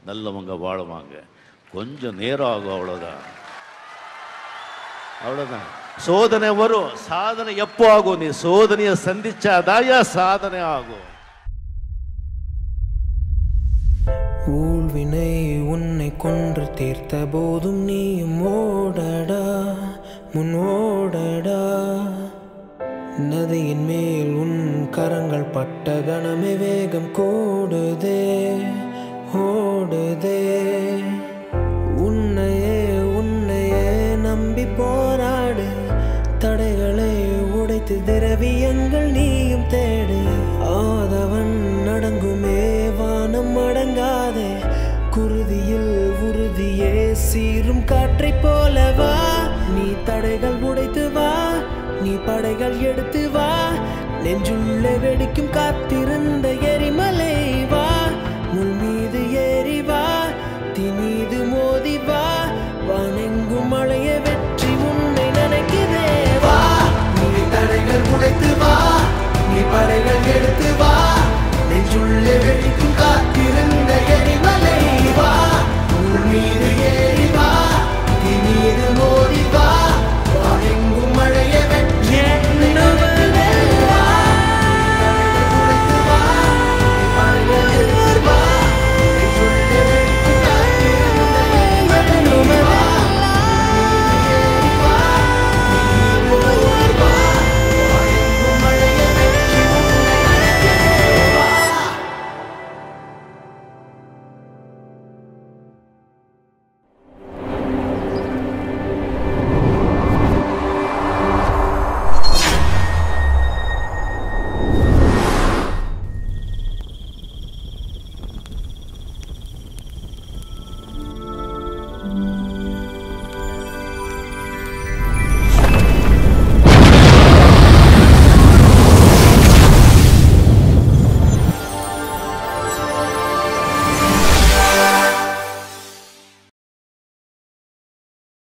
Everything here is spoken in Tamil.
நல்லவங்க வாழுவாங்க கொஞ்சம் நேரம் ஆகும் அவ்வளோதான் அவ்வளோதான் சோதனை வரும் சாதனை எப்போ ஆகும் நீ சோதனையை சந்திச்சாதாயா சாதனை ஆகும் ஊழ்வினை உன்னை கொன்று தீர்த்த போதும் நீயும் ஓடடா முன்னோடடா நதியின் மேல் உன் கரங்கள் பட்ட கணமே வேகம் கூடுதே ஓடுதே உன்னையே உன்னையே நம்பி போராடு தடைகளை உடைத்து திரவியங்கள் நீயும் தேடு ஆதவன் அடங்குமே வானம் அடங்காதே குருதியில் உறுதியே சீரும் காற்றைப் போலவா நீ தடைகள் உடைத்து வா நீ படைகள் எடுத்து வா நெஞ்சுள்ளே வெடிக்கும் காத்திருந்த எரிமலை வா முள்மீ